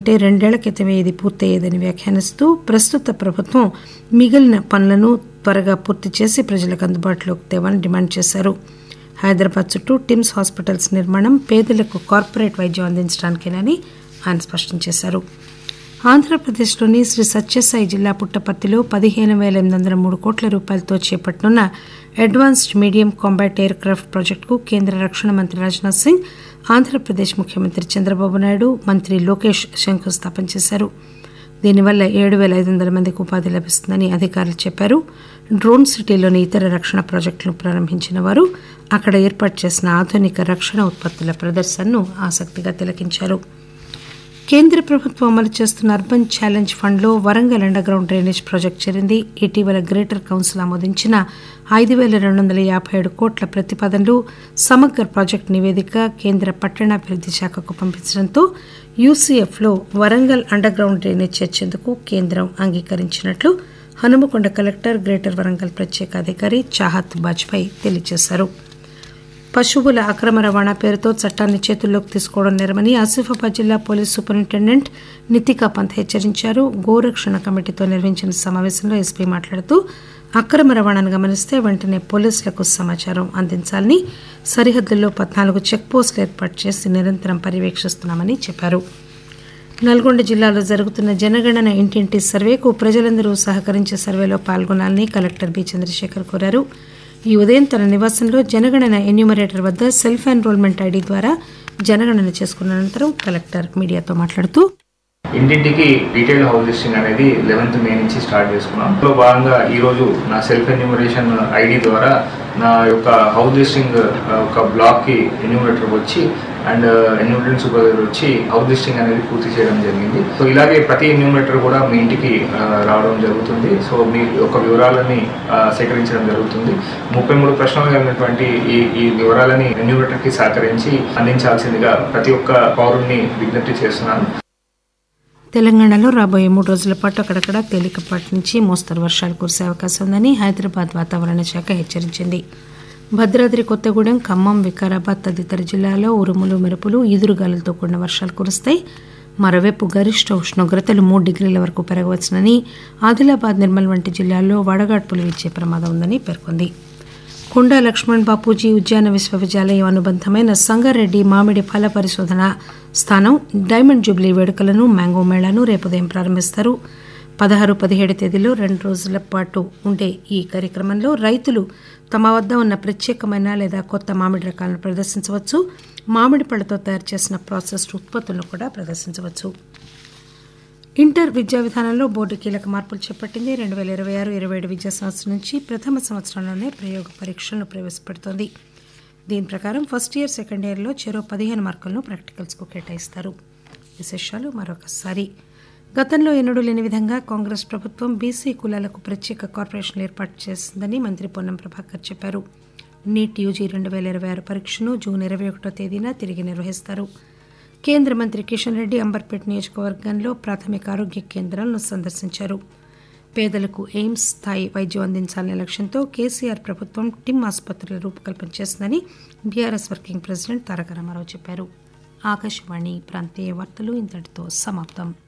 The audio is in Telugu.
అనుకుంటే రెండేళ్ల క్రితమే ఇది పూర్తయ్యేదని వ్యాఖ్యానిస్తూ ప్రస్తుత ప్రభుత్వం మిగిలిన పనులను త్వరగా పూర్తి చేసి ప్రజలకు అందుబాటులోకి తేవాలని డిమాండ్ చేశారు హైదరాబాద్ చుట్టూ టిమ్స్ హాస్పిటల్స్ నిర్మాణం పేదలకు కార్పొరేట్ వైద్యం అందించడానికేనని ఆయన స్పష్టం చేశారు ఆంధ్రప్రదేశ్లోని శ్రీ సత్యసాయి జిల్లా పుట్టపర్తిలో పదిహేను వేల ఎనిమిది వందల మూడు కోట్ల రూపాయలతో చేపట్టనున్న advanced medium combat aircraft ప్రాజెక్టుకు కేంద్ర రక్షణ మంత్రి రాజ్నాథ్ సింగ్ ఆంధ్రప్రదేశ్ ముఖ్యమంత్రి చంద్రబాబు నాయుడు మంత్రి లోకేష్ శంకుస్థాపన చేశారు దీనివల్ల ఏడు వేల ఐదు వందల మందికి ఉపాధి లభిస్తుందని అధికారులు చెప్పారు డ్రోన్ సిటీలోని ఇతర రక్షణ ప్రాజెక్టులను ప్రారంభించిన వారు అక్కడ ఏర్పాటు చేసిన ఆధునిక రక్షణ ఉత్పత్తుల ప్రదర్శనను ఆసక్తిగా తిలకించారు కేంద్ర ప్రభుత్వం అమలు చేస్తున్న అర్బన్ ఛాలెంజ్ ఫండ్లో Warangal underground drainage project చేరింది ఇటీవల గ్రేటర్ కౌన్సిల్ ఆమోదించిన ఐదు వేల రెండు వందల యాభై ఏడు కోట్ల ప్రతిపాదనలు సమగ్ర ప్రాజెక్టు నివేదిక కేంద్ర పట్టణాభివృద్ధి శాఖకు పంపించడంతో యూసీఎఫ్లో వరంగల్ అండర్ గ్రౌండ్ డ్రైనేజ్ చేర్చేందుకు కేంద్రం అంగీకరించినట్లు హనుమకొండ కలెక్టర్ గ్రేటర్ వరంగల్ ప్రత్యేక అధికారి చాహత్ బాజ్పాయ్ తెలియజేశారు పశువుల అక్రమ రవాణా పేరుతో చట్టాన్ని చేతుల్లోకి తీసుకోవడం నేరమని ఆసిఫాబాద్ జిల్లా పోలీస్ సూపరింటెండెంట్ నితికా పంత్ హెచ్చరించారు గోరక్షణ కమిటీతో నిర్వహించిన సమావేశంలో ఎస్పీ మాట్లాడుతూ అక్రమ రవాణాను గమనిస్తే వెంటనే పోలీసులకు సమాచారం అందించాలని సరిహద్దుల్లో పద్నాలుగు చెక్ పోస్టులు ఏర్పాటు చేసి నిరంతరం పర్యవేక్షిస్తున్నామని చెప్పారు నల్గొండ జిల్లాలో జరుగుతున్న జనగణన ఇంటింటి సర్వేకు ప్రజలందరూ సహకరించే సర్వేలో పాల్గొనాలని కలెక్టర్ బి చంద్రశేఖర్ కోరారు ఈ ఉదయం తన నివాసంలో జనగణన ఎన్యూమరేటర్ వద్ద సెల్ఫ్ ఎన్రోల్మెంట్ ఐడి ద్వారా జనగణన చేసుకున్న అనంతరం కలెక్టర్ మీడియాతో మాట్లాడుతూ ఇంటింటికి డీటెయిల్ హౌస్ లిస్టింగ్ అనేది లెవెన్త్ మే నుంచి స్టార్ట్ చేసుకున్నాం ఇందులో భాగంగా ఈరోజు నా సెల్ఫ్ ఎన్యూమరేషన్ ఐడి ద్వారా నా యొక్క హౌస్ లిస్టింగ్ ఒక బ్లాక్కి ఎన్యూమరేటర్ వచ్చి అండ్ ఎన్యూమరేటర్ సూపర్వైజర్ వచ్చి హౌస్ లిస్టింగ్ అనేది పూర్తి చేయడం జరిగింది సో ఇలాగే ప్రతి ఎన్యూమరేటర్ కూడా మీ ఇంటికి ఆ, రావడం జరుగుతుంది సో మీ యొక్క వివరాలని ఆ, సేకరించడం జరుగుతుంది ముప్పై మూడు ప్రశ్నలు కలిగినటువంటి ఈ ఈ వివరాలని ఎన్యూమరేటర్కి సహకరించి అందించాల్సిందిగా ప్రతి ఒక్క పౌరుణ్ణి విజ్ఞప్తి చేస్తున్నాను తెలంగాణలో రాబోయే మూడు రోజుల పాటు అక్కడక్కడ తేలికపాటి నుంచి మోస్తరు వర్షాలు కురిసే అవకాశం ఉందని హైదరాబాద్ వాతావరణ శాఖ హెచ్చరించింది భద్రాద్రి కొత్తగూడెం ఖమ్మం వికారాబాద్ తదితర జిల్లాల్లో ఉరుములు మెరుపులు ఈదురుగాలులతో కూడిన వర్షాలు కురుస్తాయి మరోవైపు గరిష్ట ఉష్ణోగ్రతలు మూడు డిగ్రీల వరకు పెరగవచ్చునని ఆదిలాబాద్ నిర్మల్ వంటి జిల్లాల్లో వడగాడ్పులు వీచే ప్రమాదం ఉందని పేర్కొంది కొండా లక్ష్మణ్ బాపూజీ ఉద్యాన విశ్వవిద్యాలయం అనుబంధమైన సంగారెడ్డి మామిడి ఫల పరిశోధన స్థానం డైమండ్ జూబ్లీ వేడుకలను మ్యాంగో మేళాను రేపు ఉదయం ప్రారంభిస్తారు పదహారు పదిహేడు తేదీలో రెండు రోజుల పాటు ఉండే ఈ కార్యక్రమంలో రైతులు తమ వద్ద ఉన్న ప్రత్యేకమైన లేదా కొత్త మామిడి రకాలను ప్రదర్శించవచ్చు మామిడి పళ్ళతో తయారు చేసిన ప్రాసెస్డ్ ఉత్పత్తులను కూడా ప్రదర్శించవచ్చు ఇంటర్ విద్యా విధానంలో బోర్డు కీలక మార్పులు చేపట్టింది రెండు వేల ఇరవై ఆరు ఇరవై ఏడు విద్యా సంవత్సరం నుంచి ప్రథమ సంవత్సరంలోనే ప్రయోగ పరీక్షలను ప్రవేశపెడుతోంది దీని ప్రకారం ఫస్ట్ ఇయర్ సెకండ్ ఇయర్లో చెరో పదిహేను మార్కులను ప్రాక్టికల్స్కు కేటాయిస్తారు విశేషాలు మరొకసారి గతంలో ఎన్నడూ లేని విధంగా కాంగ్రెస్ ప్రభుత్వం బీసీ కులాలకు ప్రత్యేక కార్పొరేషన్లు ఏర్పాటు చేసిందని మంత్రి పొన్నం ప్రభాకర్ చెప్పారు నీట్ యూజీ రెండు వేల ఇరవై ఆరు పరీక్షను జూన్ ఇరవై ఒకటో తేదీన తిరిగి నిర్వహిస్తారు కేంద్ర మంత్రి కిషన్ రెడ్డి అంబర్పేట నియోజకవర్గంలో ప్రాథమిక ఆరోగ్య కేంద్రాలను సందర్శించారు పేదలకు ఎయిమ్స్ స్థాయి వైద్యం అందించాలనే లక్ష్యంతో కేసీఆర్ ప్రభుత్వం టిమ్ ఆసుపత్రుల రూపకల్పన చేసిందని BRS working president Taraka Rama Rao చెప్పారు ఆకాశవాణి ప్రాంతీయ వార్తలు ఇంతటితో సమాప్తం